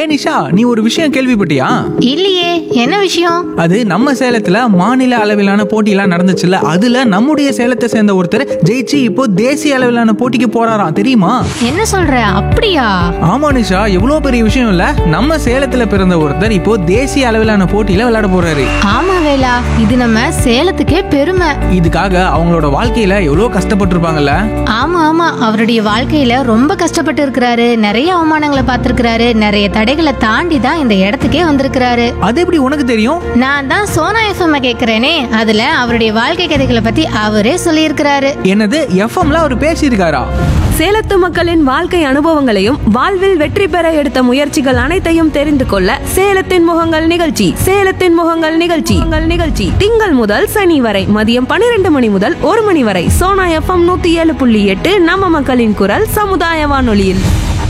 நிஷா நீ ஒரு விஷயம் கேள்விப்பட்டியா இல்லையே என்ன விஷயம் அது நம்ம சேலத்துல மாநில அளவிலான போட்டியெல்லாம் நடந்துச்சுல்ல அதுல நம்முடைய சேலத்தை சேர்ந்த ஒருத்தர் ஜெயிச்சு இப்போ தேசிய அளவிலான போட்டிக்கு போறாராம் தெரியுமா என்ன சொல்ற அப்படியா ஆமா நிஷா எவ்வளவு பெரிய விஷயம் இல்ல நம்ம சேலத்துல பிறந்த ஒருத்தர் இப்போ தேசிய அளவிலான போட்டியில விளையாட போறாரு ஆமா வேலா இது நம்ம சேலத்துக்கே பெருமை இதுக்காக அவங்களோட வாழ்க்கையில எவ்வளவு கஷ்டப்பட்டிருப்பாங்கல்ல ஆமா ஆமா அவருடைய வாழ்க்கையில ரொம்ப கஷ்டப்பட்டு இருக்கிறாரு நிறைய அவமானங்களை பார்த்திருக்கிறாரு நிறைய தடைகளை தாண்டி தான் இந்த இடத்துக்கே வந்திருக்கிறாரு அது எப்படி உனக்கு தெரியும் நான் தான் சோனா எஃப்எம் கேக்குறேனே அதுல அவருடைய வாழ்க்கை கதைகளை பத்தி அவரே சொல்லியிருக்கிறாரு என்னது எஃப்எம்ல அவர் பேசியிருக்காரா சேலத்து மக்களின் வாழ்க்கை அனுபவங்களையும் வாழ்வில் வெற்றி பெற எடுத்த முயற்சிகள் அனைத்தையும் தெரிந்து கொள்ள சேலத்தின் முகங்கள் நிகழ்ச்சி சேலத்தின் முகங்கள் நிகழ்ச்சி உங்கள் நிகழ்ச்சி திங்கள் முதல் சனி வரை மதியம் பன்னிரண்டு மணி முதல் ஒரு மணி வரை சோனா எஃப்எம் நூத்தி ஏழு புள்ளி எட்டு நம்ம மக்களின் குரல் சமுதாய வானொலியில்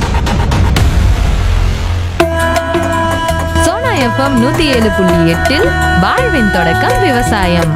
சோனா எஃப்எம் நூத்தி ஏழு புள்ளி எட்டில் வாழ்வின் தொடக்கம் விவசாயம்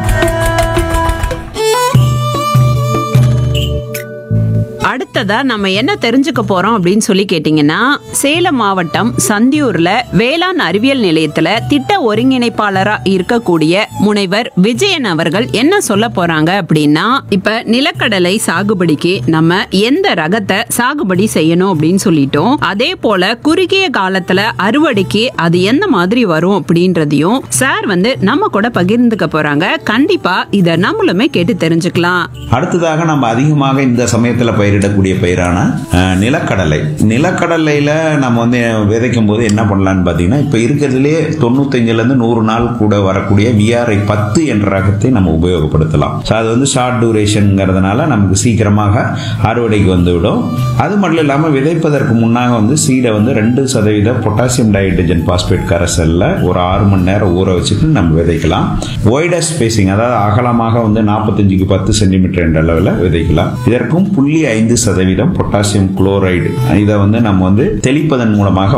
அடுத்ததா நம்ம என்ன தெரிஞ்சுக்க போறோம் அப்படின்னு சொல்லி கேட்டீங்கன்னா சேலம் மாவட்டம் சந்தியூர்ல வேளாண் அறிவியல் நிலையத்துல திட்ட ஒருங்கிணைப்பாளரா இருக்கக்கூடிய முனைவர் விஜயன் அவர்கள் என்ன சொல்ல போறாங்க அப்படின்னா இப்ப நிலக்கடலை சாகுபடிக்கு நம்ம எந்த ரகத்தை சாகுபடி செய்யணும் அப்படின்னு சொல்லிட்டோம் அதே போல குறுகிய காலத்துல அறுவடைக்கு அது எந்த மாதிரி வரும் அப்படின்றதையும் சார் வந்து நம்ம கூட பகிர்ந்துக்க போறாங்க கண்டிப்பா இத நம்மளுமே கேட்டு தெரிஞ்சுக்கலாம் அடுத்ததாக நம்ம அதிகமாக இந்த சமயத்தில் பயிரிடக்கூடிய பயிரான அஹ், நிலக்கடலை நிலக்கடலையில் நம்ம வந்து விதைக்கும் போது என்ன பண்ணலான்னு பார்த்தீங்கன்னா இப்போ இருக்கிறதுலே தொண்ணூத்தஞ்சுலேருந்து நூறு நாள் கூட வரக்கூடிய விஆர்ஐ பத்து என்ற ரகத்தை நம்ம உபயோகப்படுத்தலாம் ஸோ அது வந்து ஷார்ட் டூரேஷனுங்கிறதுனால நமக்கு சீக்கிரமாக அறுவடைக்கு வந்துவிடும் அது மட்டும் இல்லாமல் விதைப்பதற்கு முன்னாக வந்து சீடை வந்து ரெண்டு சதவீத பொட்டாசியம் டைஹைட்ரஜன் பாஸ்பேட் கரைசலில் ஒரு ஆறு மணி நேரம் ஊற வச்சுட்டு நம்ம விதைக்கலாம் ஒய்டர் ஸ்பேசிங் அதாவது அகலமாக வந்து நாற்பத்தஞ்சுக்கு பத்து சென்டிமீட்டர் என்ற அளவில் விதைக்கலாம் இதற்கும் புள்ளி ஐந்து சதவீதம் பொட்டாசியம் குளோரைடு இதை வந்து நம்ம வந்து தெளிப்பதன் மூலமாக